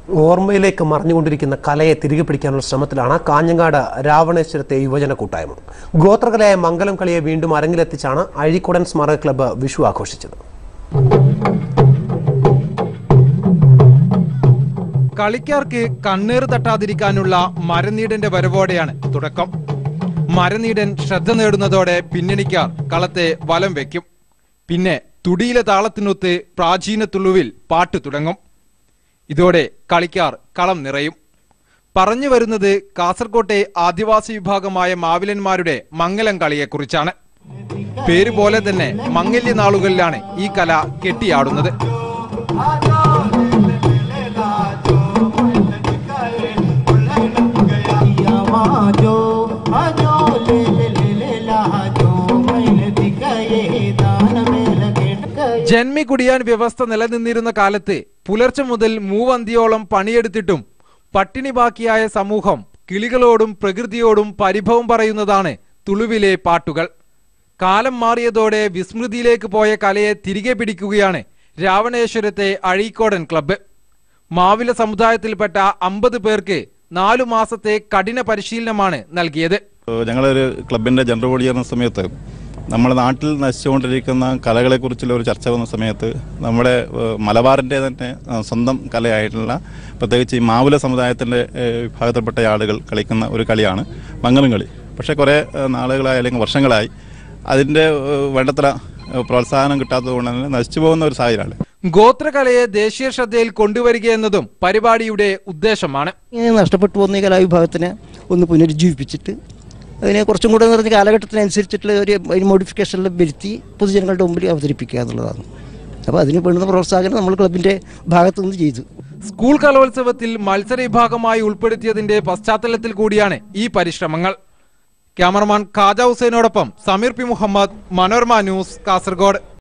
ഓർമ്മയിലേക്ക് മറഞ്ഞുകൊണ്ടിരിക്കുന്ന കലയെ തിരികെ പിടിക്കാനുള്ള ശ്രമത്തിലാണ് കാഞ്ഞങ്ങാട് രാവണേശ്വരത്തെ യുവജന കൂട്ടായ്മ ഗോത്രകലയായ മംഗലം കളിയെ വീണ്ടും അരങ്ങിലെത്തിച്ചാണ് അഴീക്കുടൻ സ്മാരക ക്ലബ്ബ് വിഷു ആഘോഷിച്ചത് കളിക്കാർക്ക് കണ്ണീർ തട്ടാതിരിക്കാനുള്ള മരനീടന്റെ വരവോടെയാണ് തുടക്കം മരനീടൻ ശ്രദ്ധ നേടുന്നതോടെ പിന്നണിക്കാർ കളത്തെ വലം വെക്കും പിന്നെ തുടിയിലെ താളത്തിനൊത്ത് പ്രാചീന തുളുവിൽ പാട്ട് തുടങ്ങും ഇതോടെ കളിക്കാർ കളം നിറയും പറഞ്ഞു വരുന്നത് കാസർകോട്ടെ ആദിവാസി വിഭാഗമായ മാവിലന്മാരുടെ മംഗലം കളിയെക്കുറിച്ചാണ് പേര് പോലെ തന്നെ മംഗല്യ നാളുകളിലാണ് ഈ കല കെട്ടിയാടുന്നത് आजो आजो ले ले ले ले लाजो मैंने दिखाए दान में लगे ജന്മി കുടിയാൻ വ്യവസ്ഥ നിലനിന്നിരുന്ന കാലത്ത് പുലർച്ചെ മുതൽ മൂവന്തിയോളം പണിയെടുത്തിട്ടും പട്ടിണി ബാക്കിയായ സമൂഹം കിളികളോടും പ്രകൃതിയോടും പരിഭവം പറയുന്നതാണ് തുളുവിലെ പാട്ടുകൾ കാലം മാറിയതോടെ വിസ്മൃതിയിലേക്ക് പോയ കലയെ തിരികെ പിടിക്കുകയാണ് രാവണേശ്വരത്തെ അഴീക്കോടൻ ക്ലബ്ബ് മാവില സമുദായത്തിൽപ്പെട്ട അമ്പത് പേർക്ക് നാലു മാസത്തെ കഠിന പരിശീലനമാണ് നൽകിയത് ഏഹ് ഞങ്ങളൊരു ക്ലബിൻ്റെ ജനറൽ ബോഡി ചേർന്ന സമയത്ത് നമ്മുടെ നാട്ടിൽ നശിച്ചുകൊണ്ടിരിക്കുന്ന കലകളെക്കുറിച്ചുള്ള ഒരു ചർച്ച വന്ന സമയത്ത് നമ്മുടെ ഏഹ് മലബാറിൻ്റെ തന്നെ ഏഹ് സ്വന്തം കലയായിട്ടുള്ള പ്രത്യേകിച്ച് ഈ മാവുല സമുദായത്തിൻ്റെ ഏഹ് വിഭാഗത്തിൽപ്പെട്ട ആളുകൾ കളിക്കുന്ന ഒരു കളിയാണ് മംഗലം കളി പക്ഷേ കുറേ ഏഹ് നാളുകളായി അല്ലെങ്കിൽ വർഷങ്ങളായി അതിൻ്റെ ഏഹ് വേണ്ടത്ര ഏഹ് പ്രോത്സാഹനം കിട്ടാത്തത് കൊണ്ട് തന്നെ നശിച്ചു പോകുന്ന ഒരു സാഹചര്യമാണ് ഗോത്രകലയെ ദേശീയ ശ്രദ്ധയിൽ കൊണ്ടുവരിക എന്നതും പരിപാടിയുടെ ഉദ്ദേശമാണ് ഇങ്ങനെ നഷ്ടപ്പെട്ടു പോകുന്ന ഈ കലാവിഭാഗത്തിനെ ഒന്ന് പുനരുജ്ജീവിപ്പിച്ചിട്ട് അതിനെ കുറച്ചും കൂടെ എന്ന് പറഞ്ഞ കാലഘട്ടത്തിനനുസരിച്ചിട്ടുള്ള ഒരു മോഡിഫിക്കേഷനിൽ വരുത്തി പൊതുജനങ്ങളുടെ മുമ്പിൽ അവതരിപ്പിക്കുക എന്നുള്ളതാണ് അപ്പോൾ അതിന് വേണ്ടുന്ന പ്രോത്സാഹനം നമ്മൾ ക്ലബിൻ്റെ ഭാഗത്തു നിന്ന് ചെയ്തു സ്കൂൾ കലോത്സവത്തിൽ മത്സര വിഭാഗമായി ഉൾപ്പെടുത്തിയതിന്റെ പശ്ചാത്തലത്തിൽ കൂടിയാണ് ഈ പരിശ്രമങ്ങൾ ക്യാമറമാൻ ഖാജ ഹുസൈനോടൊപ്പം സമീർ പി മുഹമ്മദ് മനോരമ ന്യൂസ് കാസർഗോഡ്